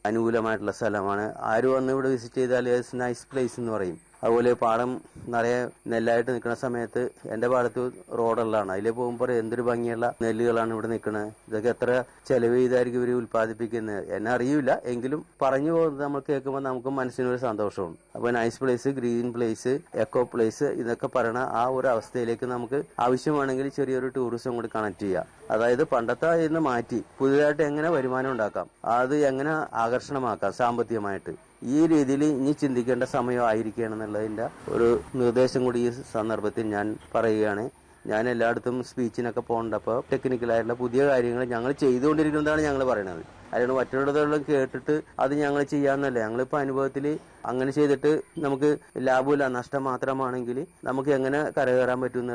അനുകൂലമായിട്ടുള്ള സ്ഥലമാണ് ആര് വന്ന് ഇവിടെ വിസിറ്റ് ചെയ്താൽ നൈസ് പ്ലേസ് എന്ന് പറയും അതുപോലെ പാടം നിറയെ നെല്ലായിട്ട് നിൽക്കുന്ന സമയത്ത് എന്റെ പാടത്ത് റോഡുള്ളതാണ് അതിൽ പോകുമ്പോൾ എന്തൊരു ഭംഗിയുള്ള നെല്ലുകളാണ് ഇവിടെ നിൽക്കുന്നത് ഇതൊക്കെ എത്ര ചെലവ് ചെയ്തായിരിക്കും ഇവർ ഉൽപ്പാദിപ്പിക്കുന്നത് എന്നെ അറിയില്ല എങ്കിലും പറഞ്ഞു പോകുന്നത് നമ്മൾ കേൾക്കുമ്പോൾ നമുക്ക് മനസ്സിനൊരു സന്തോഷമാണ് അപ്പൊ nice place green place eco place ഇതൊക്കെ പറയണ ആ ഒരു അവസ്ഥയിലേക്ക് നമുക്ക് ആവശ്യമാണെങ്കിൽ ചെറിയൊരു ടൂറിസം കൂടി കണക്ട് ചെയ്യാം അതായത് പണ്ടത്തെ ഇന്ന് മാറ്റി പുതിയതായിട്ട് എങ്ങനെ വരുമാനം ഉണ്ടാക്കാം അത് എങ്ങനെ ആകർഷണമാക്കാം സാമ്പത്തികമായിട്ട് ഈ രീതിയിൽ ഇനി ചിന്തിക്കേണ്ട സമയമായിരിക്കണം എന്നുള്ളതിന്റെ ഒരു നിർദ്ദേശം കൂടി ഈ സന്ദർഭത്തിൽ ഞാൻ പറയുകയാണ് ഞാൻ എല്ലായിടത്തും സ്പീച്ചിനൊക്കെ പോകേണ്ടപ്പോൾ ടെക്നിക്കലായിട്ടുള്ള പുതിയ കാര്യങ്ങൾ ഞങ്ങൾ ചെയ്തുകൊണ്ടിരിക്കുന്നതാണ് ഞങ്ങൾ പറയുന്നത് അല്ലാണ്ട് മറ്റുള്ളവരുടെ കേട്ടിട്ട് അത് ഞങ്ങൾ ചെയ്യാന്നല്ല ഞങ്ങളിപ്പോൾ അനുഭവത്തിൽ അങ്ങനെ ചെയ്തിട്ട് നമുക്ക് ലാഭമില്ല നഷ്ടം മാത്രമാണെങ്കിൽ നമുക്ക് എങ്ങനെ കരകയറാൻ പറ്റും